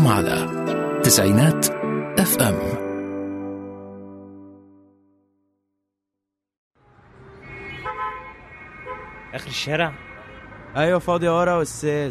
على تسعينات اف ام اخر الشارع ايوه فاضي ورا يا استاذ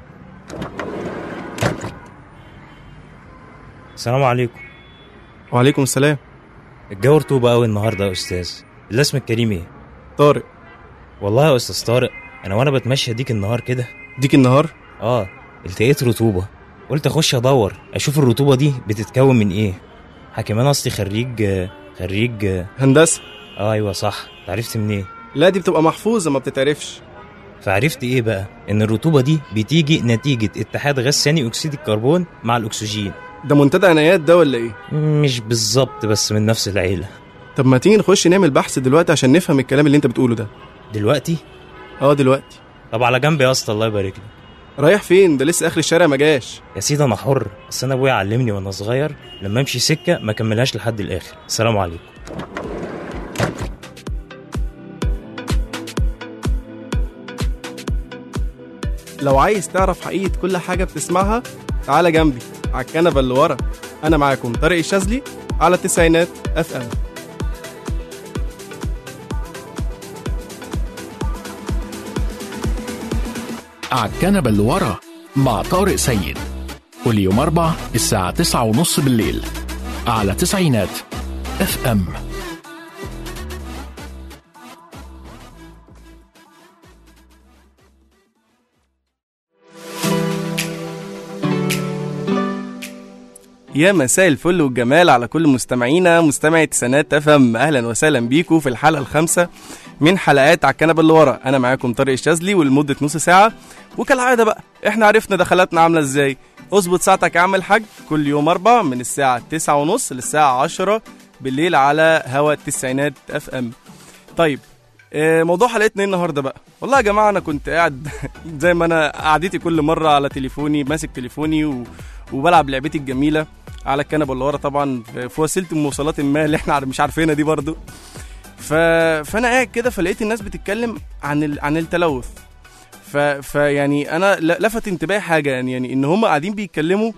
السلام عليكم وعليكم السلام الجو رطوبة قوي النهارده يا استاذ الاسم الكريم ايه طارق والله يا استاذ طارق انا وانا بتمشى ديك النهار كده ديك النهار اه التقيت رطوبة قلت اخش ادور اشوف الرطوبة دي بتتكون من ايه حكمان اصلي خريج خريج هندسه اه ايوه صح عرفت منين لا دي بتبقى محفوظه ما بتتعرفش فعرفت ايه بقى ان الرطوبة دي بتيجي نتيجة اتحاد غاز ثاني اكسيد الكربون مع الاكسجين ده منتدى عنايات ده ولا ايه مش بالظبط بس من نفس العيلة طب ما تيجي نخش نعمل بحث دلوقتي عشان نفهم الكلام اللي انت بتقوله ده دلوقتي اه دلوقتي طب على جنب يا اسطى الله يبارك لك رايح فين ده لسه اخر الشارع ما جاش يا سيدي انا حر بس انا ابويا علمني وانا صغير لما امشي سكه ما كملهاش لحد الاخر السلام عليكم لو عايز تعرف حقيقه كل حاجه بتسمعها تعالى جنبي على الكنبه اللي ورا انا معاكم طارق الشاذلي على التسعينات اف ام على الكنبة اللي ورا مع طارق سيد كل يوم أربع الساعة تسعة ونص بالليل على تسعينات اف ام يا مساء الفل والجمال على كل مستمعينا مستمعي تسعينات اف ام اهلا وسهلا بيكم في الحلقه الخامسه من حلقات على الكنبه اللي ورا انا معاكم طارق الشاذلي ولمده نص ساعه وكالعاده بقى احنا عرفنا دخلاتنا عامله ازاي اظبط ساعتك يا عم الحاج كل يوم اربع من الساعه تسعة ونص للساعه عشرة بالليل على هوا التسعينات اف ام طيب آه، موضوع حلقتنا ايه النهارده بقى والله يا جماعه انا كنت قاعد زي ما انا قعدتي كل مره على تليفوني ماسك تليفوني و... وبلعب لعبتي الجميله على الكنبه اللي ورا طبعا في في وسيله المواصلات ما اللي احنا مش عارفينها دي برضو ف... فانا قاعد كده فلقيت الناس بتتكلم عن ال... عن التلوث ف... فيعني انا ل- لفت انتباهي حاجه يعني يعني ان هم قاعدين بيتكلموا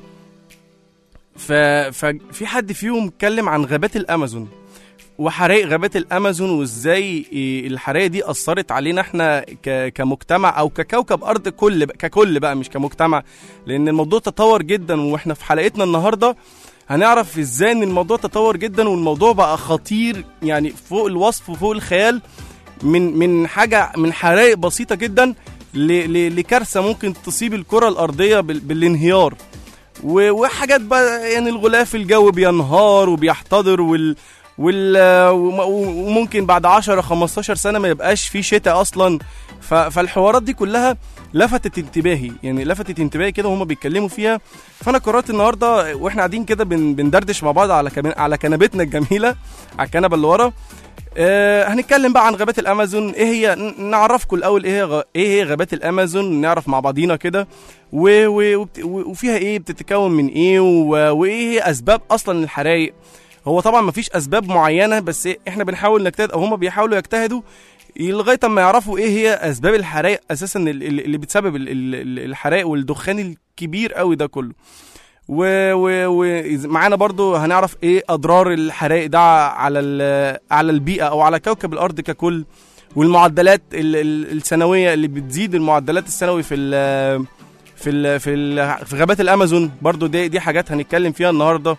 ف... ففي حد فيهم اتكلم عن غابات الامازون وحرائق غابات الامازون وازاي إيه الحرائق دي اثرت علينا احنا ك... كمجتمع او ككوكب ارض كل بقى ككل بقى مش كمجتمع لان الموضوع تطور جدا واحنا في حلقتنا النهارده هنعرف ازاي ان الموضوع تطور جدا والموضوع بقى خطير يعني فوق الوصف وفوق الخيال من من حاجه من حرائق بسيطه جدا ل... ل... لكارثه ممكن تصيب الكره الارضيه بال... بالانهيار و- وحاجات بقى يعني الغلاف الجوي بينهار وبيحتضر وال وال وم- وممكن بعد 10 15 سنه ما يبقاش في شتاء اصلا ف- فالحوارات دي كلها لفتت انتباهي يعني لفتت انتباهي كده وهما بيتكلموا فيها فانا قررت النهارده واحنا قاعدين كده بن- بندردش مع بعض على كمان على كنبتنا الجميله على الكنبه اللي ورا آه هنتكلم بقى عن غابات الامازون ايه هي ن- نعرفكم الاول ايه هي غ... ايه هي غابات الامازون نعرف مع بعضينا كده و... و... وبت... و- وفيها ايه بتتكون من ايه و... وايه هي اسباب اصلا الحرائق هو طبعا مفيش اسباب معينه بس احنا بنحاول نجتهد او هم بيحاولوا يجتهدوا لغايه اما يعرفوا ايه هي اسباب الحرائق اساسا ال- ال- اللي بتسبب ال- ال- ال- الحرائق والدخان الكبير قوي ده كله ومعانا و... و... معانا برضو هنعرف ايه اضرار الحرائق ده على ال... على البيئه او على كوكب الارض ككل والمعدلات ال... ال... السنويه اللي بتزيد المعدلات السنوي في ال... في ال... في ال... في غابات الامازون برضو دي دي حاجات هنتكلم فيها النهارده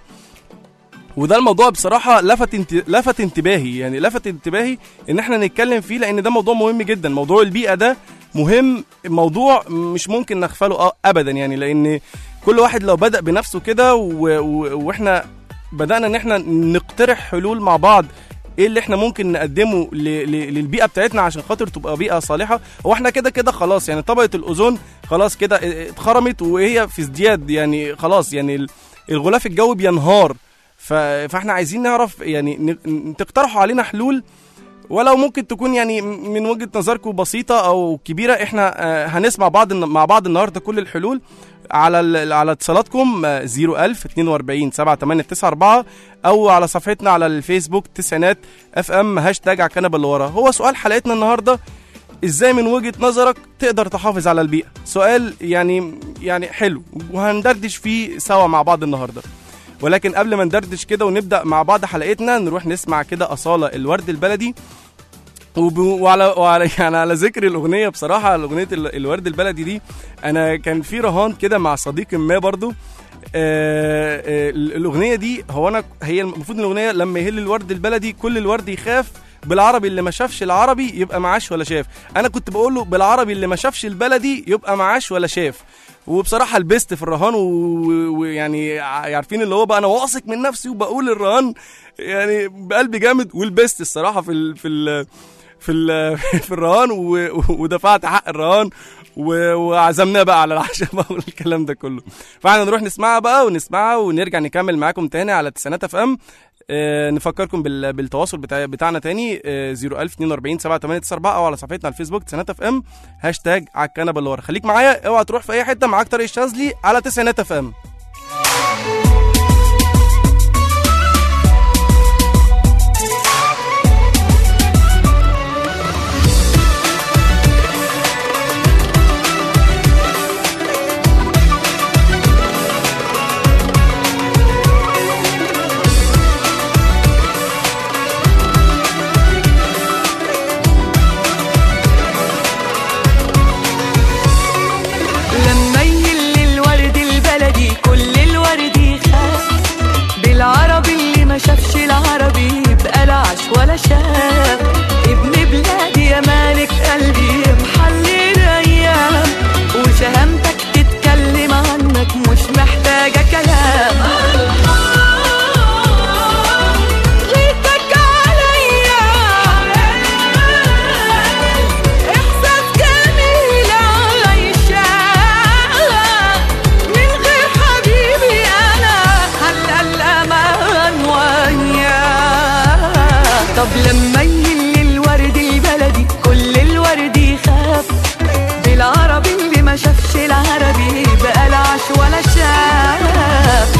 وده الموضوع بصراحة لفت انت... لفت انتباهي يعني لفت انتباهي ان احنا نتكلم فيه لان ده موضوع مهم جدا موضوع البيئة ده مهم موضوع مش ممكن نغفله أ- ابدا يعني لان كل واحد لو بدأ بنفسه كده و... و... واحنا بدأنا ان احنا نقترح حلول مع بعض ايه اللي احنا ممكن نقدمه ل... ل... للبيئة بتاعتنا عشان خاطر تبقى بيئة صالحة هو احنا كده كده خلاص يعني طبقة الاوزون خلاص كده اتخرمت وهي في ازدياد يعني خلاص يعني ال- الغلاف الجوي بينهار ف... فاحنا عايزين نعرف يعني ن... ن- تقترحوا علينا حلول ولو ممكن تكون يعني م- من وجهه نظركم بسيطه او كبيره احنا آه، هنسمع بعض الن- مع بعض النهارده كل الحلول على ال- على اتصالاتكم آه، 01000 42 7894 او على صفحتنا على الفيسبوك تسعينات اف ام هاشتاج على الكنبه اللي ورا هو سؤال حلقتنا النهارده ازاي من وجهه نظرك تقدر تحافظ على البيئه سؤال يعني يعني حلو وهندردش فيه سوا مع بعض النهارده ولكن قبل ما ندردش كده ونبدا مع بعض حلقتنا نروح نسمع كده اصاله الورد البلدي وب... وعلى وعلى يعني على ذكر الاغنيه بصراحه اغنيه ال- الورد البلدي دي انا كان في رهان كده مع صديق ما برضو آه آه الاغنيه دي هو انا هي المفروض الاغنيه لما يهل الورد البلدي كل الورد يخاف بالعربي اللي ما شافش العربي يبقى معاش ولا شاف انا كنت بقول له بالعربي اللي ما شافش البلدي يبقى معاش ولا شاف وبصراحه لبست في الرهان و- ويعني ع- عارفين اللي هو بقى انا واثق من نفسي وبقول الرهان يعني بقلبي جامد ولبست الصراحه في ال في ال في ال في الرهان و- ودفعت حق الرهان و- وعزمناه بقى على العشاء بقى والكلام ده كله فاحنا نروح نسمعها بقى ونسمعها ونرجع نكمل معاكم تاني على تسعينات اف ام آه نفكركم بال- بالتواصل بتاع بتاعنا تاني آه 01042 7894 او على صفحتنا على الفيسبوك تسعينات اف ام هاشتاج على الكنبه اللي ورا خليك معايا اوعى تروح في اي حته معاك طارق الشاذلي على تسعينات اف ام لما يهل الورد البلدي كل الورد يخاف بالعربي اللي ما شافش العربي يبقى لا عاش ولا شاف ابن بلادي يا مالك قلبي محلي الايام وشهامتك تتكلم عنك مش محتاجه كلام غيرتك عليا احساس جميل عايشة من غير حبيبي انا هلا الامان وياه طب لما يهل الورد البلدي كل الورد يخاف بالعربي اللي ما شافش العربي بقى لا عاش ولا شاف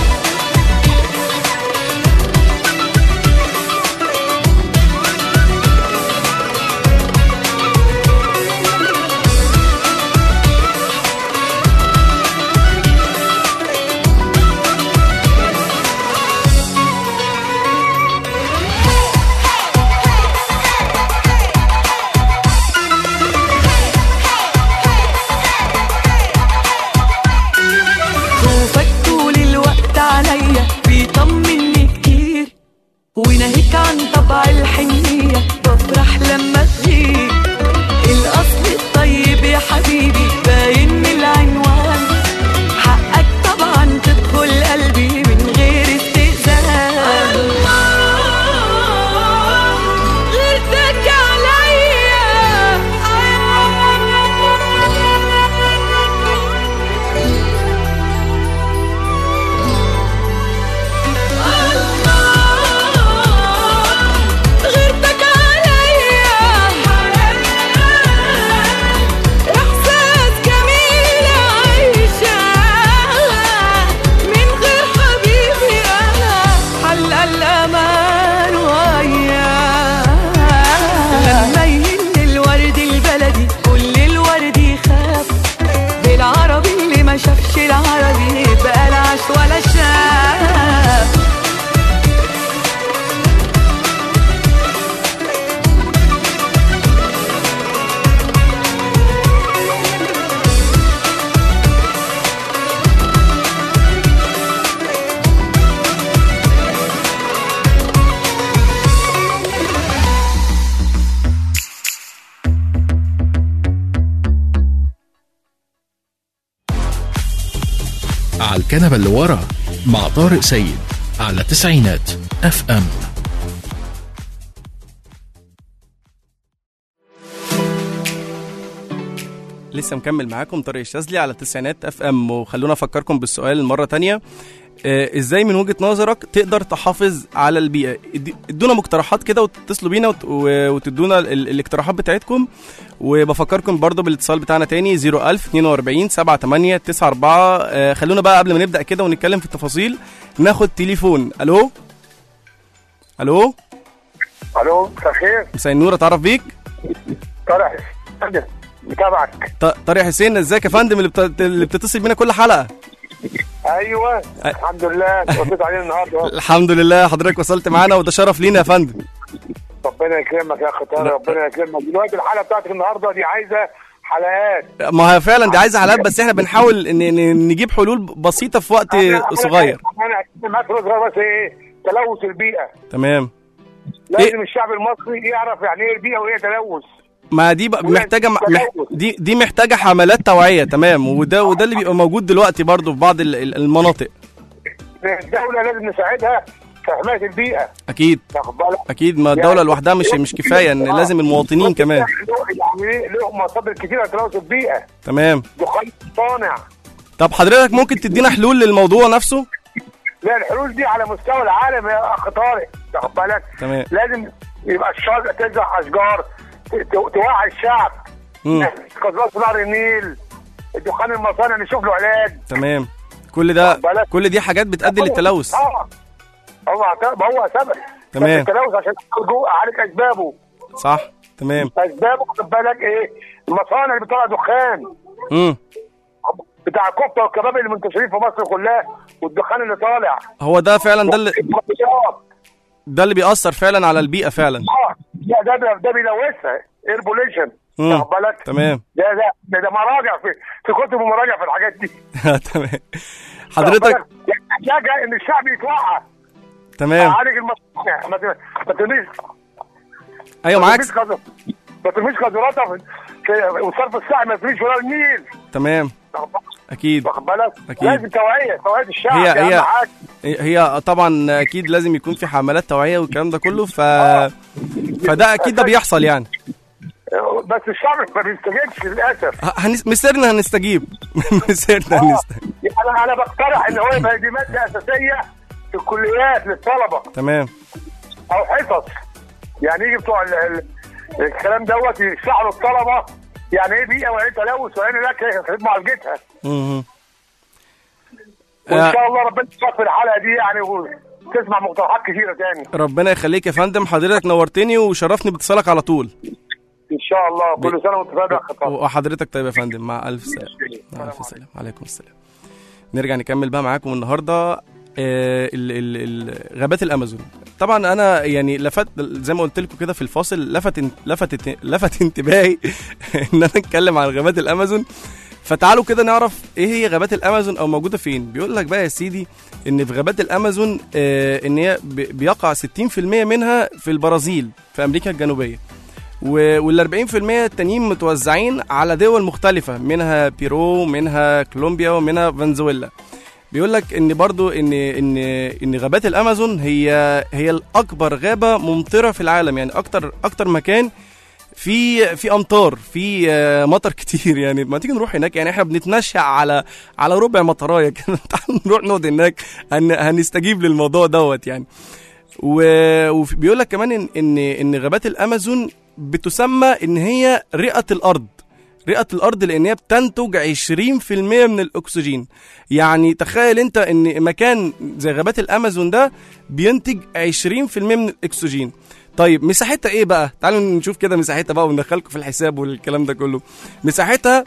خوفك طول الوقت عليا بيطمني كتير وناهيك عن طبع الحنية بفرح لما تغيب الأصل الطيب يا حبيبي باين من العنوان حقك طبعا تدخل قلبي من غير استئذان غيرتك عليا غيرتك عليا احساس جميل عايشة من غير حبيبي انا حل الامان وياه لما يهل الورد البلدي كل الورد يخاف بالعربي اللي ما شافش العربي بقى لا عاش ولا شاف على الكنبة اللي ورا مع طارق سيد على تسعينات اف ام لسه مكمل معاكم طارق الشاذلي على تسعينات اف ام وخلونا افكركم بالسؤال مره تانية آه، ازاي من وجهه نظرك تقدر تحافظ على البيئه ادي- ادونا مقترحات كده وتتصلوا بينا وت- و- وتدونا ال- الاقتراحات بتاعتكم وبفكركم برضو بالاتصال بتاعنا تاني 01000 42 78 94 آه، خلونا بقى قبل ما نبدا كده ونتكلم في التفاصيل ناخد تليفون الو الو الو مساء الخير مساء النور اتعرف بيك طارق فندم متابعك ط- طارق حسين ازيك يا فندم اللي, بت... اللي بتتصل بينا كل حلقه ايوه الحمد لله رديت علينا النهارده أهو. الحمد لله حضرتك وصلت معانا وده شرف لينا يا فندم ربنا يكرمك يا اخي طارق ربنا يكرمك دلوقتي الحلقه بتاعتك النهارده دي عايزه حلقات ما هي فعلا دي عايزه حلقات بس احنا بنحاول ن... ن... نجيب حلول بسيطه في وقت أنا- صغير انا انا معاك صغير بس ايه تلوث البيئه تمام لازم الشعب المصري يعرف يعني ايه البيئه وايه تلوث ما دي بقى محتاجه مح... دي دي محتاجه حملات توعيه تمام وده وده اللي بيبقى موجود دلوقتي برضو في بعض ال- ال- المناطق الدوله لازم نساعدها في حمايه البيئه اكيد واخد بالك اكيد ما الدوله لوحدها مش مش كفايه ان لازم المواطنين كمان يعني ايه لهم مصادر كتيره تلوث البيئه تمام دخان صانع طب حضرتك ممكن تدينا حلول للموضوع نفسه لا الحلول دي على مستوى العالم يا اخ طارق واخد بالك تمام. لازم يبقى الشجر تزرع اشجار ت- ت- توعي الشعب مم. قذافة نهر النيل دخان المصانع نشوف له علاج تمام كل ده بالك. كل دي حاجات بتؤدي للتلوث اه هو ما هو سبب تمام. بس التلوث عشان جوه عالج اسبابه صح تمام اسبابه خد بالك ايه المصانع اللي بتطلع دخان امم بتاع الكفته والكباب اللي منتشرين في مصر كلها والدخان اللي طالع هو ده فعلا ده اللي المخدرات. ده اللي بيأثر فعلا على البيئة فعلا اه ده ده ده, ده بيلوثها اير بوليشن مم. واخد بالك تمام ده ده ده, ده مراجع في في كتب ومراجع في الحاجات دي تمام حضرتك واخد بالك؟ يعني محتاجه ان الشعب يتوعى تمام عالج المصانع ما ت- ما ترميش ايوه ما معاك ترميش قذ- ما ترميش قذوراتها في في وصرف الساعه ما ترميش ولا النيل تمام واخد بالك؟ اكيد واخد بالك أكيد. لازم توعيه توعيه الشعب هي- أهم هي- حاجة. هي طبعا اكيد لازم يكون في حملات توعية والكلام ده كله ف فده اكيد ده بيحصل يعني بس الشعب ما بيستجيبش للاسف ه- هنس... مسيرنا هنستجيب مسيرنا هنستجيب انا انا بقترح ان هو يبقى دي ماده اساسيه في الكليات للطلبه تمام او حصص يعني يجي بتوع ال- ال- الكلام دوت يشرحوا للطلبه يعني ايه بيئه وايه تلوث وايه لك خدمه معالجتها مهم. وان آه. شاء الله ربنا يوفق في الحلقه دي يعني وتسمع مقترحات كثيره تاني ربنا يخليك يا فندم حضرتك نورتني وشرفني باتصالك على طول ان شاء الله كل سنه وانت طيب يا اخ طارق. وحضرتك طيب يا فندم مع الف سلام مع الف سلام عليكم السلام نرجع نكمل بقى معاكم النهارده آه، ال- ال- ال- غابات الامازون طبعا انا يعني لفت زي ما قلت لكم كده في الفاصل لفت ان- لفت لفت انتباهي ان انا اتكلم عن غابات الامازون فتعالوا كده نعرف ايه هي غابات الامازون او موجوده فين بيقول لك بقى يا سيدي ان في غابات الامازون آه، ان هي ب- بيقع 60% منها في البرازيل في امريكا الجنوبيه وال 40% التانيين متوزعين على دول مختلفة منها بيرو منها كولومبيا ومنها فنزويلا بيقول لك ان برضو ان ان ان غابات الامازون هي هي الاكبر غابه ممطره في العالم يعني اكتر اكتر مكان في في امطار في آه، مطر كتير يعني ما تيجي نروح هناك يعني احنا بنتمشى على على ربع مطرايه كده تعال نروح نقعد هناك هن هنستجيب للموضوع دوت يعني و- وبيقول لك كمان ان ان ان غابات الامازون بتسمى ان هي رئه الارض رئه الارض لان هي بتنتج 20% من الاكسجين يعني تخيل انت ان مكان زي غابات الامازون ده بينتج 20% من الاكسجين طيب مساحتها ايه بقى تعالوا نشوف كده مساحتها بقى وندخلكم في الحساب والكلام ده كله مساحتها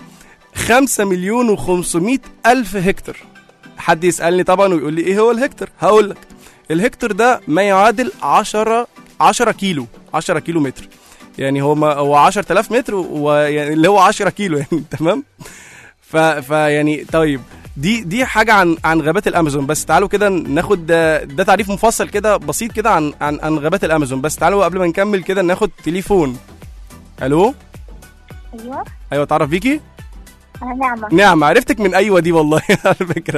5 مليون و500 الف هكتار حد يسالني طبعا ويقول لي ايه هو الهكتار هقول لك الهكتار ده ما يعادل 10 10 كيلو 10 كيلو متر يعني هو ما هو 10000 متر ويعني اللي هو 10 كيلو يعني تمام ف فيعني طيب دي دي حاجه عن عن غابات الامازون بس تعالوا كده ناخد ده, ده تعريف مفصل كده بسيط كده عن عن عن غابات الامازون بس تعالوا قبل ما نكمل كده ناخد تليفون الو ايوه ايوه تعرف بيكي انا نعمه نعم عرفتك من ايوه دي والله على فكره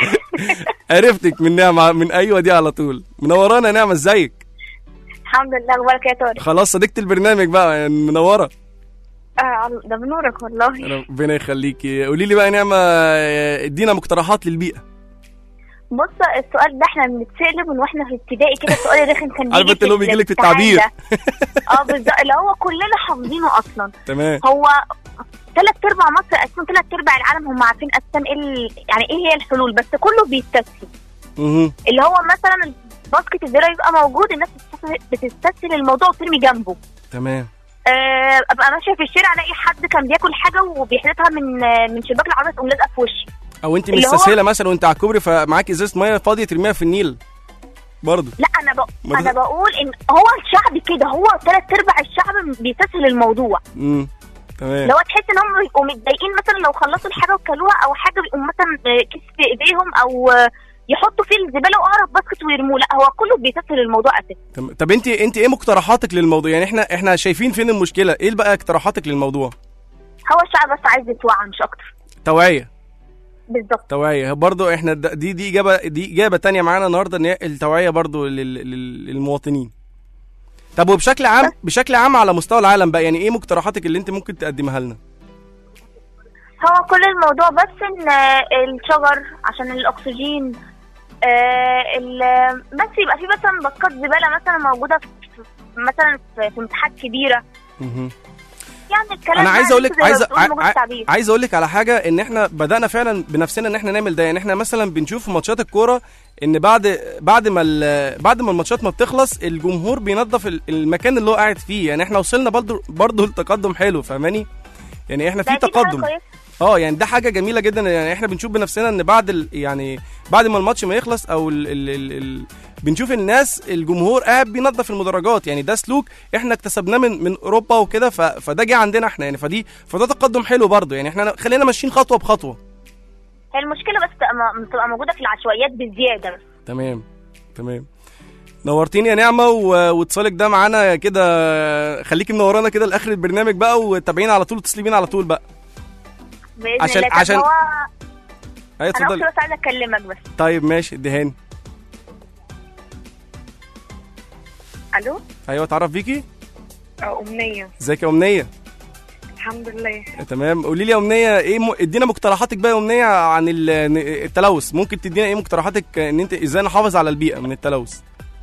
عرفتك من نعمه من ايوه دي على طول منورانا يا نعمه ازيك الحمد لله اخبارك يا طارق خلاص صديقه البرنامج بقى يعني منوره آه ده بنورك والله ربنا يخليكي قولي لي بقى يا نعمه آه، ادينا مقترحات للبيئه بص السؤال ده احنا بنتسأله من واحنا في ابتدائي كده السؤال الرخم كان عارف انت اللي هو بيجي لك في التعبير اه بالظبط اللي هو كلنا حافظينه اصلا تمام هو ثلاث ارباع مصر اساسا ثلاث ارباع العالم هم عارفين اساسا ايه ال- يعني ايه هي الحلول بس كله بيستسهل مهم. اللي هو مثلا باسكت الزراعه يبقى موجود الناس بتستسهل- بتستسهل الموضوع وترمي جنبه تمام آه، ابقى ماشيه في الشارع الاقي حد كان بياكل حاجه وبيحدفها من آه، من شباك العربيه تقوم لازقه في وشي او انت اللي هو- مستسهله مثلا وانت على الكوبري فمعاك ازازه ميه فاضيه ترميها في النيل برضه لا انا بق... ما انا ده- بقول ان هو الشعب كده هو ثلاث ارباع الشعب بيستسهل الموضوع امم تمام لو تحس ان هم بيبقوا متضايقين مثلا لو خلصوا الحاجه وكلوها او حاجه بيقوموا مثلا آه، كيس في ايديهم او آه، يحطوا فيه الزباله واقرب باسكت ويرموه لا هو كله بيستسهل الموضوع اساسا تمام. طب انت انت ايه مقترحاتك للموضوع يعني احنا احنا شايفين فين المشكله ايه بقى اقتراحاتك للموضوع هو الشعب بس عايز يتوعى مش اكتر توعيه بالظبط توعيه برضه احنا د- دي دي اجابه دي اجابه تانية معانا النهارده ان هي التوعيه برضه لل- لل- للمواطنين طب وبشكل عام بشكل عام على مستوى العالم بقى يعني ايه مقترحاتك اللي انت ممكن تقدمها لنا هو كل الموضوع بس ان آه، الشجر عشان الاكسجين آه، ال- بس يبقى في مثلا باسكات زباله مثلا موجوده في في- مثلا في في مساحات كبيره مهم. يعني الكلام انا ده عايز اقول لك زي ما عايز بتقول ع- موجود ع- تعبير. عايز اقول لك على حاجه ان احنا بدانا فعلا بنفسنا ان احنا نعمل ده يعني احنا مثلا بنشوف في ماتشات الكوره ان بعد بعد ما ال- بعد ما الماتشات ما بتخلص الجمهور بينظف ال- المكان اللي هو قاعد فيه يعني احنا وصلنا برضه برضه لتقدم حلو فاهماني يعني احنا في ده أكيد حاجة تقدم كويسة. اه يعني ده حاجه جميله جدا يعني احنا بنشوف بنفسنا ان بعد ال يعني بعد ما الماتش ما يخلص او ال ال ال ال بنشوف الناس الجمهور قاعد بينظف المدرجات يعني ده سلوك احنا اكتسبناه من من اوروبا وكده ف- فده جه عندنا احنا يعني فدي فده تقدم حلو برضه يعني احنا خلينا ماشيين خطوه بخطوه هي المشكله بس تبقى م- بتبقى موجوده في العشوائيات بزياده بس تمام تمام نورتيني يا نعمه و- واتصالك ده معانا كده خليكي منورانا كده لاخر البرنامج بقى وتابعينا على طول وتسلمين على طول بقى باذن عشان- الله طب عشان- هو ايوه انا اتفضلي اختي بس عايزه اكلمك بس طيب ماشي اديهاني الو ايوه اتعرف بيكي آه، امنيه ازيك يا امنيه الحمد لله تمام قولي لي يا امنيه ايه م... ادينا مقترحاتك بقى يا امنيه عن ال- التلوث ممكن تدينا ايه مقترحاتك ان انت ازاي نحافظ على البيئه من التلوث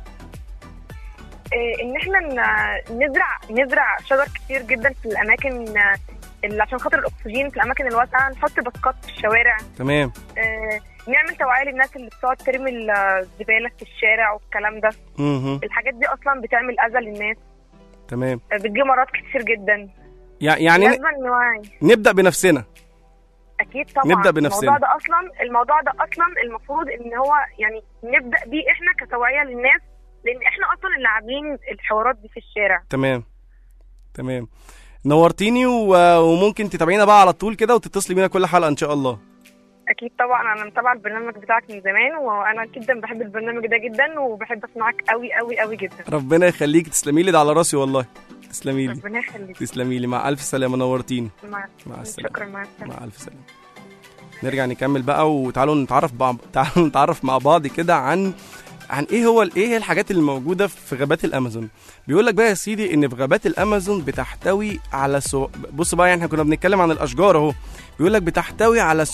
آه، ان احنا ن- نزرع نزرع شجر كتير جدا في الاماكن آه، اللي عشان خاطر الاكسجين في الاماكن الواسعه نحط باسكات في الشوارع تمام آه، نعمل توعيه للناس اللي بتقعد ترمي الزباله في الشارع والكلام ده اها الحاجات دي اصلا بتعمل اذى للناس تمام آه، بتجيب مرض كتير جدا يع- يعني ن... لازم نوعي نبدا بنفسنا اكيد طبعا نبدأ بنفسنا. الموضوع ده اصلا الموضوع ده اصلا المفروض ان هو يعني نبدا بيه احنا كتوعيه للناس لان احنا اصلا اللي عاملين الحوارات دي في الشارع تمام تمام نورتيني و... وممكن تتابعينا بقى على طول كده وتتصلي بينا كل حلقه ان شاء الله اكيد طبعا انا متابعه البرنامج بتاعك من زمان وانا جدا بحب البرنامج ده جدا وبحب اسمعك قوي قوي قوي جدا ربنا يخليك تسلمي لي ده على راسي والله تسلمي لي ربنا يخليك تسلمي لي مع الف سلامه نورتيني مع, مع السلامه شكرا مع السلامه مع الف سلامه نرجع نكمل بقى وتعالوا نتعرف بعض تعالوا نتعرف مع بعض كده عن عن ايه هو ايه هي الحاجات اللي موجوده في غابات الامازون بيقول لك بقى يا سيدي ان في غابات الامازون بتحتوي على سو... بص بقى يعني احنا كنا بنتكلم عن الاشجار اهو بيقول لك بتحتوي على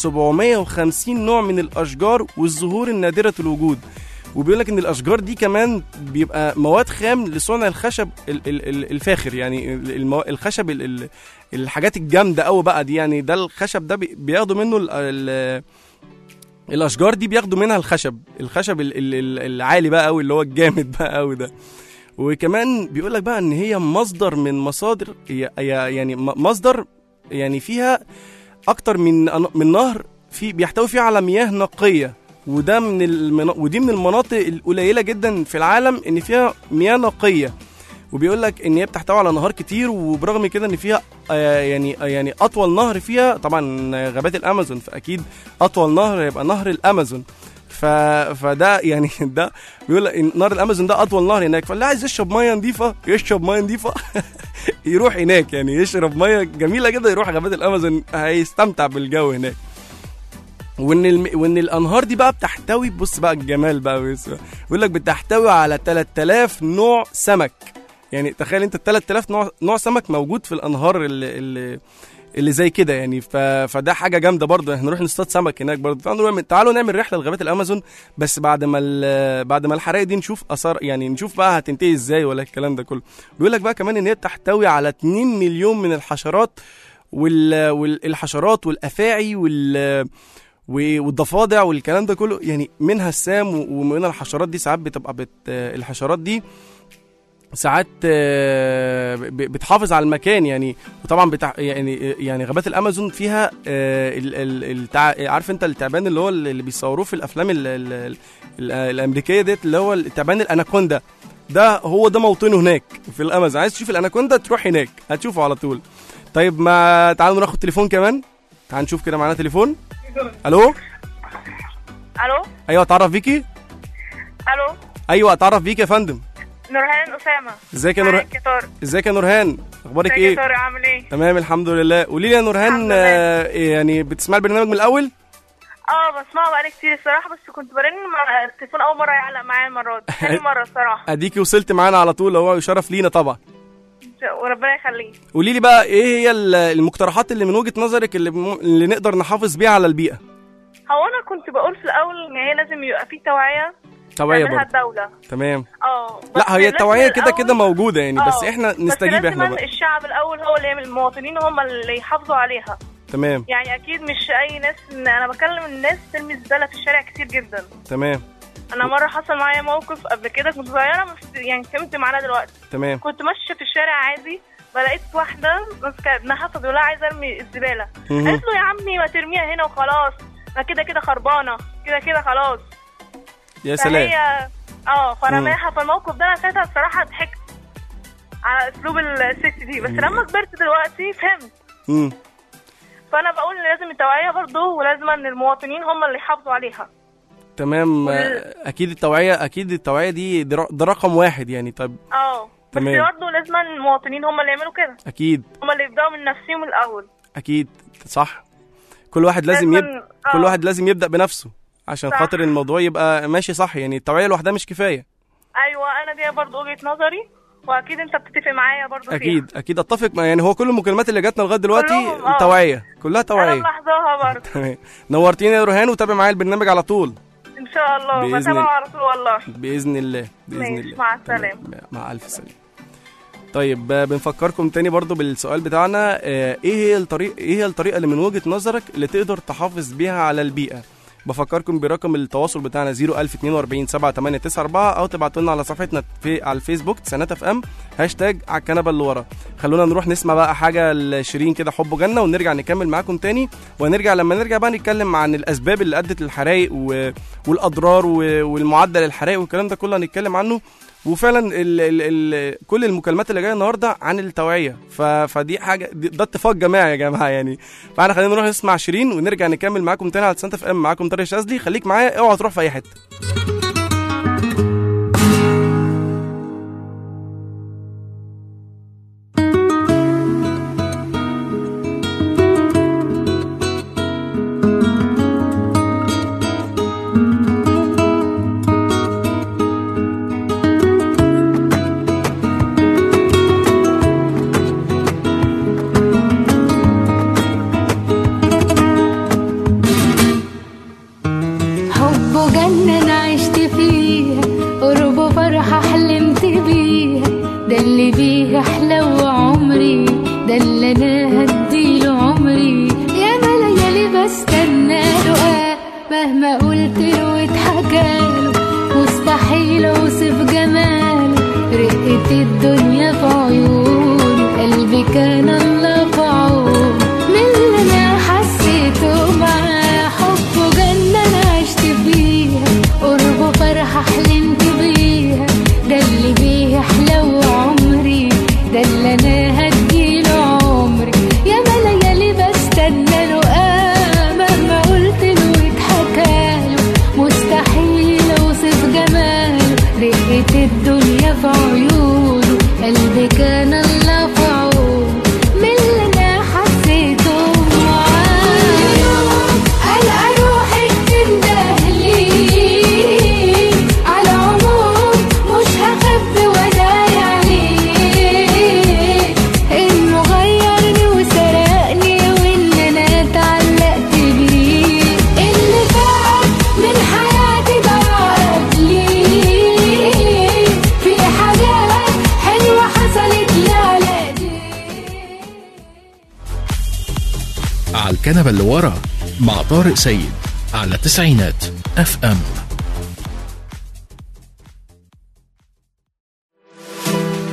750 نوع من الاشجار والزهور النادره الوجود وبيقول لك ان الاشجار دي كمان بيبقى مواد خام لصنع الخشب ال- ال- ال- الفاخر يعني المو... الخشب ال... ال... الحاجات الجامده قوي بقى دي يعني ده الخشب ده بي- بياخدوا منه ال... ال... الاشجار دي بياخدوا منها الخشب الخشب ال- ال- ال- العالي بقى قوي اللي هو الجامد بقى قوي ده وكمان بيقول لك بقى ان هي مصدر من مصادر هي هي يعني م- مصدر يعني فيها اكتر من أن- من نهر في بيحتوي فيه على مياه نقيه وده من المنا... ودي من المناطق القليله جدا في العالم ان فيها مياه نقيه وبيقول لك ان هي بتحتوي على نهار كتير وبرغم كده ان فيها آه يعني آه يعني اطول نهر فيها طبعا غابات الامازون فاكيد اطول نهر هيبقى نهر الامازون ف... فده يعني ده بيقول لك إن نهر الامازون ده اطول نهر هناك فاللي عايز يشرب ميه نظيفه يشرب ميه نظيفه يروح هناك يعني يشرب ميه جميله كده يروح غابات الامازون هيستمتع بالجو هناك وان الم... وان الانهار دي بقى بتحتوي بص بقى الجمال بقى بص بقى. بيقول لك بتحتوي على 3000 نوع سمك يعني تخيل انت 3000 نوع نوع سمك موجود في الانهار اللي اللي, اللي زي كده يعني ف... فده حاجه جامده برضه احنا نروح نصطاد سمك هناك برضه تعالوا نعمل تعالوا نعمل رحله لغابات الامازون بس بعد ما ال... بعد ما الحرائق دي نشوف اثار يعني نشوف بقى هتنتهي ازاي ولا الكلام ده كله بيقول لك بقى كمان ان هي بتحتوي على 2 مليون من الحشرات وال... والحشرات والافاعي وال و- والضفادع والكلام ده كله يعني منها السام و- ومنها الحشرات دي ساعات بتبقى بت... الحشرات دي ساعات آه، ب- بتحافظ على المكان يعني وطبعا بتاع يعني يعني غابات الامازون فيها آه، ال- ال- التع... عارف انت التعبان اللي هو اللي بيصوروه في الافلام ال... ال... ال... ال- الامريكيه ديت اللي هو التعبان الاناكوندا ده هو ده موطنه هناك في الامازون عايز تشوف الاناكوندا تروح هناك هتشوفه على طول طيب ما تعالوا ناخد تليفون كمان تعال نشوف كده معانا تليفون الو الو ايوه اتعرف بيكي الو ايوه اتعرف بيكي يا فندم نورهان اسامه ازيك يا نورهان معاك يا طارق ازيك يا نورهان اخبارك ازيك يا ايه طارق عامل ايه تمام الحمد لله قولي لي يا نورهان الحمد لله. آه إيه يعني بتسمعي البرنامج من الاول اه بسمعه بقالي كتير الصراحه بس كنت برن مع التليفون اول مره يعلق معايا المره دي تاني مره الصراحه اديكي وصلت معانا على طول هو يشرف لينا طبعا وربنا يخليك قولي لي بقى ايه هي ال- المقترحات اللي من وجهة نظرك اللي, م... اللي نقدر نحافظ بيها على البيئة هو انا كنت بقول في الاول ان هي لازم يبقى في توعيه توعية تعملها برضه الدوله تمام اه بس لا هي لازم التوعية كده الأول- كده موجودة يعني بس آه، احنا نستجيب بس احنا لازم بقى الشعب الاول هو اللي يعمل المواطنين هم اللي يحافظوا عليها تمام يعني اكيد مش اي ناس إن انا بكلم الناس ترمي الزباله في الشارع كتير جدا تمام انا مره حصل معايا موقف قبل كده كنت صغيره بس يعني فهمت معانا دلوقتي تمام كنت ماشيه في الشارع عادي فلقيت واحده ماسكه ابنها فبيقول لها عايزه ارمي الزباله مهم. قالت له يا عمي ما ترميها هنا وخلاص ما كده كده خربانه كده كده خلاص يا سلام فهي اه فرماها فالموقف ده انا ساعتها الصراحه ضحكت على اسلوب الست دي بس لما كبرت دلوقتي فهمت مم. فانا بقول ان لازم التوعيه برضه ولازم ان المواطنين هم اللي يحافظوا عليها تمام آه، اكيد التوعية اكيد التوعية دي ده ر- ده رقم واحد يعني طب اه بس تمام. برضه لازم المواطنين هم اللي يعملوا كده اكيد هم اللي يبداوا من نفسهم الاول اكيد صح كل واحد لازم لازم- يب... آه. كل واحد لازم يبدأ بنفسه عشان صح. خاطر الموضوع يبقى ماشي صح يعني التوعية لوحدها مش كفاية ايوه انا دي برضه وجهه نظري واكيد انت بتتفق معايا برضه فيها اكيد اكيد اتفق مع يعني هو كل المكالمات اللي جاتنا لغايه دلوقتي كلهم، آه. توعيه كلها انا توعيه ملاحظاها برضه تمام نورتيني يا رهان وتابع معايا البرنامج على طول ان شاء الله بإذن بتابعه الله. على طول والله باذن الله باذن ماشي، الله مع تمام. السلامة. مع الف سلامه طيب آه، بنفكركم تاني برضو بالسؤال بتاعنا آه، ايه هي الطريق ايه هي الطريقه اللي من وجهه نظرك اللي تقدر تحافظ بيها على البيئه بفكركم برقم التواصل بتاعنا 01042 7894 او تبعتوا لنا على صفحتنا في على الفيسبوك تسانات اف ام هاشتاج على الكنبه اللي ورا خلونا نروح نسمع بقى حاجه لشيرين كده حب جنه ونرجع نكمل معاكم تاني ونرجع لما نرجع بقى نتكلم عن الاسباب اللي ادت للحرائق و... والاضرار و... والمعدل الحرائق والكلام ده كله هنتكلم عنه وفعلا ال ال ال كل المكالمات اللي جايه النهارده عن التوعيه ف فدي حاجه دي ده اتفاق جماعي يا جماعه يعني فاحنا خلينا نروح نسمع شيرين ونرجع نكمل معاكم تاني على سانتا اف ام معاكم طارق شاذلي خليك معايا اوعى تروح في اي حته حبه جنة أنا عشت فيها قربه فرحة حلمت بيها ده اللي بيه أحلى عمري ده اللي أنا هديله عمري يا ما ليالي بستنى له آه مهما قلت له واتحكاله مستحيل أوصف جماله رقة الدنيا في عيونه قلبي كان الله في عونه من اللي أنا حسيته معاه حبه جنة أنا عشت فيها قربه فرحة حلمت بيها ده اللي بيه أحلى عمري ده اللي أنا هديله عمري يا ما ليالي بستنى له آه مهما قلت له اتحكاله مستحيل أوصف جماله رقة الدنيا في عيونه قلبي كان الله في عونه من اللي أنا حسيته معاه ألقى روحي بتندهلي على عمود مش هخبي ولا عليه إنه غيرني وسرقني وإن أنا اتعلقت بيه اللي فات من حياتي ضاعت لي في حاجات حلوة حصلت لي على إيديه على الكنبة اللي ورا مع طارق سيد على تسعينات اف ام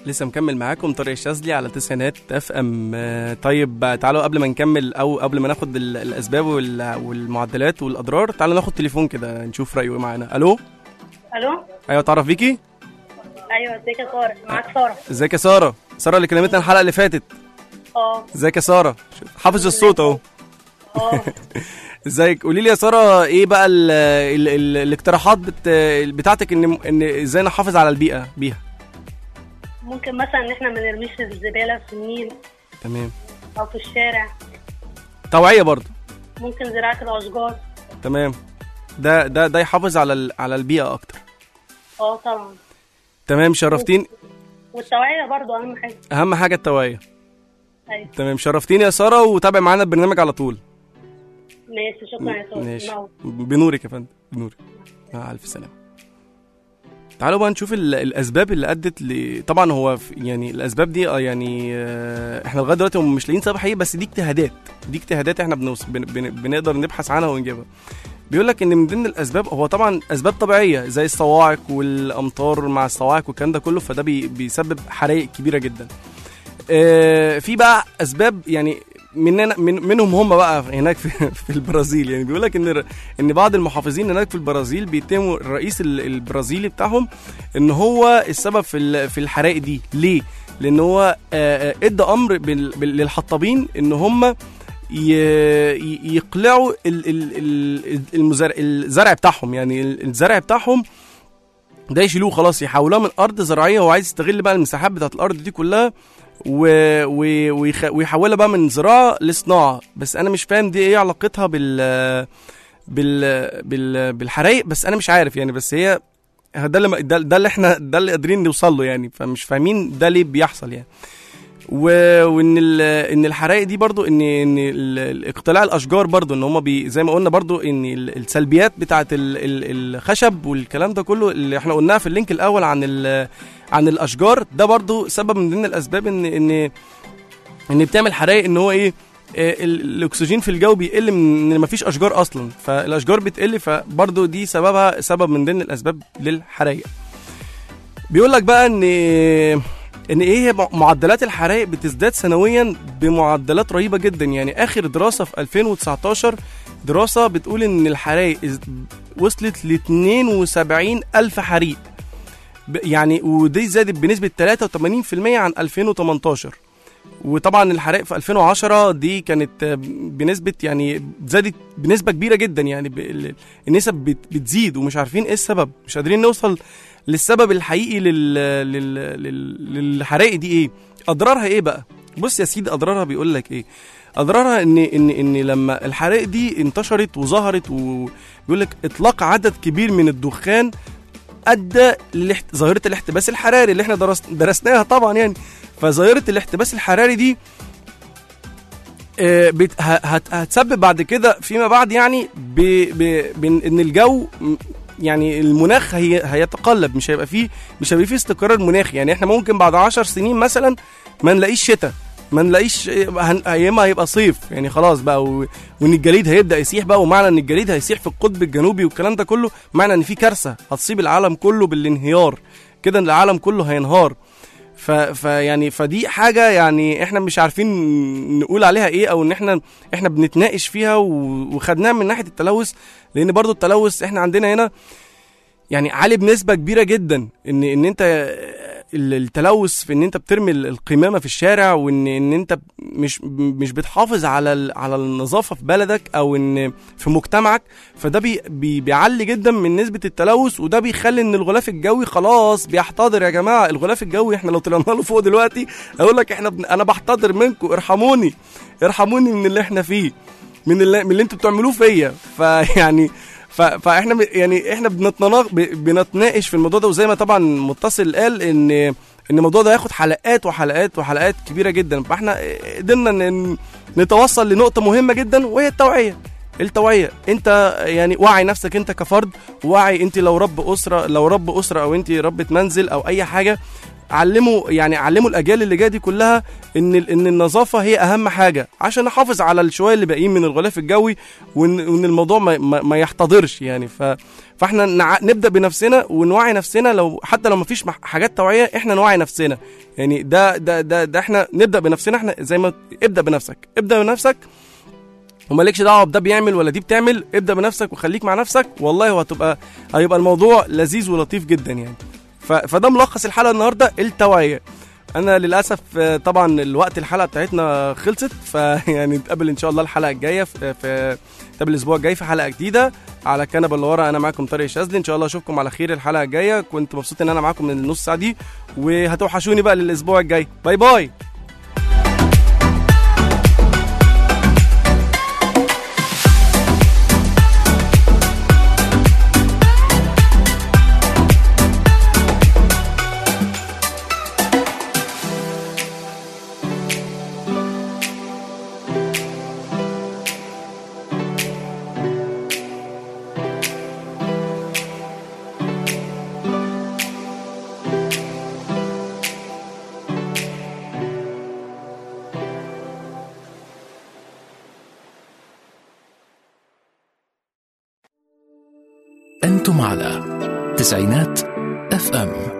لسه مكمل معاكم طارق الشاذلي على تسعينات اف ام آه، طيب آه، تعالوا قبل ما نكمل او قبل ما ناخد ال- الاسباب وال- والمعدلات والاضرار تعالوا ناخد تليفون كده نشوف رايه إيه معانا الو الو ايوه تعرف بيكي ايوه ازيك يا ساره معاك ساره ازيك يا ساره ساره اللي كلمتنا الحلقه اللي فاتت اه ازيك يا ساره حافظ الصوت اهو اه ازيك قولي لي يا ساره ايه بقى ال ال ال الاقتراحات بت بتاعتك ان ان ازاي نحافظ على البيئه بيها ممكن مثلا ان احنا ما نرميش الزباله في النيل تمام او في الشارع توعيه برضو ممكن زراعه الاشجار تمام ده ده ده يحافظ على ال- على البيئه اكتر اه طبعا تمام شرفتين والتوعيه برضو اهم حاجه اهم حاجه التوعيه ايوه تمام شرفتيني يا ساره وتابع معانا البرنامج على طول ماشي شكرا يا ساره ماشي نور. بنورك يا فندم بنورك مع الف سلامه تعالوا بقى نشوف ال- الاسباب اللي ادت ل طبعا هو في- يعني الاسباب دي اه يعني آه، احنا لغايه دلوقتي هم مش لاقيين سبب حقيقي بس دي اجتهادات دي اجتهادات احنا بنوص... بن... بن... بنقدر نبحث عنها ونجيبها بيقول لك ان من ضمن الاسباب هو طبعا اسباب طبيعيه زي الصواعق والامطار مع الصواعق والكلام ده كله فده بي... بيسبب حرائق كبيره جدا آه، في بقى اسباب يعني مننا من منهم هم بقى هناك في, في البرازيل يعني بيقول لك ان ان بعض المحافظين هناك في البرازيل بيتهموا الرئيس ال- البرازيلي بتاعهم ان هو السبب في ال- في الحرائق دي ليه؟ لان هو آه، آه، ادى امر بال- بال- للحطابين ان هم ي- ي- يقلعوا ال- ال- ال- المزارع الزرع بتاعهم يعني ال- الزرع بتاعهم ده يشيلوه خلاص يحولوها من ارض زراعيه هو عايز يستغل بقى المساحات بتاعت الارض دي كلها و... و... ويخ... ويحولها بقى من زراعه لصناعه بس انا مش فاهم دي ايه علاقتها بال بال بال بالحرايق بس انا مش عارف يعني بس هي ده اللي ده, ده اللي احنا ده اللي قادرين نوصل له يعني فمش فاهمين ده ليه بيحصل يعني و... وان ال... ان الحرائق دي برضو ان ان ال... ال- اقتلاع الاشجار برضو ان هم بي... زي ما قلنا برضو ان ال- السلبيات بتاعه ال... ال... الخشب والكلام ده كله اللي احنا قلناها في اللينك الاول عن ال... عن الاشجار ده برضو سبب من ضمن الاسباب ان ان ان بتعمل حرائق ان هو ايه آه، ال- الاكسجين في الجو بيقل من ان مفيش اشجار اصلا فالاشجار بتقل فبرضو دي سببها سبب من ضمن الاسباب للحرائق بيقول لك بقى ان ان ايه هي معدلات الحرائق بتزداد سنويا بمعدلات رهيبه جدا يعني اخر دراسه في 2019 دراسه بتقول ان الحرائق از- وصلت ل 72 الف حريق ب- يعني ودي زادت بنسبه 83% عن 2018 وطبعا الحرائق في 2010 دي كانت آه، بنسبه يعني زادت بنسبه كبيره جدا يعني ب- ال- النسب بت- بتزيد ومش عارفين ايه السبب مش قادرين نوصل للسبب الحقيقي لل... لل... لل... للحرائق دي ايه اضرارها ايه بقى بص يا سيدي اضرارها بيقول لك ايه اضرارها ان ان ان لما الحرائق دي انتشرت وظهرت وبيقول لك اطلاق عدد كبير من الدخان ادى للاحت... ظاهره الاحتباس الحراري اللي احنا درس... درسناها طبعا يعني فظاهره الاحتباس الحراري دي آه، بت... ه- هت... هتسبب بعد كده فيما بعد يعني ب... ب... بان إن الجو م- يعني المناخ هي... هيتقلب مش هيبقى فيه مش هيبقى فيه استقرار مناخي يعني احنا ممكن بعد عشر سنين مثلا ما نلاقيش شتاء ما نلاقيش هن... يا اما هيبقى صيف يعني خلاص بقى و... وان الجليد هيبدا يسيح بقى ومعنى ان الجليد هيسيح في القطب الجنوبي والكلام ده كله معنى ان في كارثه هتصيب العالم كله بالانهيار كده إن العالم كله هينهار ف... فيعني فدي حاجه يعني احنا مش عارفين نقول عليها ايه او ان احنا احنا بنتناقش فيها و... وخدناها من ناحيه التلوث لان برضو التلوث احنا عندنا هنا يعني عالي بنسبه كبيره جدا ان ان انت ال- التلوث في ان انت بترمي ال- القمامه في الشارع وان ان انت مش مش بتحافظ على ال- على النظافه في بلدك او ان في مجتمعك فده بي بي بيعلي جدا من نسبه التلوث وده بيخلي ان الغلاف الجوي خلاص بيحتضر يا جماعه الغلاف الجوي احنا لو طلعنا له فوق دلوقتي اقول لك احنا بن- انا بحتضر منكم ارحموني ارحموني من اللي احنا فيه من اللي من اللي انتوا بتعملوه فيا فيعني ف- فاحنا ب- يعني احنا بنتناق ب- بنتناقش في الموضوع ده وزي ما طبعا متصل قال ان ان الموضوع ده هياخد حلقات وحلقات وحلقات كبيره جدا فاحنا قدرنا ن- نتوصل لنقطه مهمه جدا وهي التوعيه التوعيه انت يعني وعي نفسك انت كفرد وعي انت لو رب اسره لو رب اسره او انت ربة منزل او اي حاجه علموا يعني علموا الاجيال اللي جايه دي كلها ان ال- ان النظافه هي اهم حاجه عشان نحافظ على الشويه اللي باقيين من الغلاف الجوي وان, وإن الموضوع ما, ما, ما يحتضرش يعني ف فاحنا نع... نبدا بنفسنا ونوعي نفسنا لو حتى لو ما فيش مح- حاجات توعيه احنا نوعي نفسنا يعني ده ده ده, ده احنا نبدا بنفسنا احنا زي ما ابدا بنفسك ابدا بنفسك ومالكش دعوه بده بيعمل ولا دي بتعمل ابدا بنفسك وخليك مع نفسك والله وهتبقى هيبقى الموضوع لذيذ ولطيف جدا يعني ف... فده ملخص الحلقه النهارده التوعيه انا للاسف آه، طبعا الوقت الحلقه بتاعتنا خلصت فيعني نتقابل ان شاء الله الحلقه الجايه في, في نتقابل الاسبوع الجاي في حلقه جديده على الكنبه اللي ورا انا معاكم طارق شاذلي ان شاء الله اشوفكم على خير الحلقه الجايه كنت مبسوط ان انا معاكم من النص ساعه دي وهتوحشوني بقى للاسبوع الجاي باي باي أنتم على تسعينات اف ام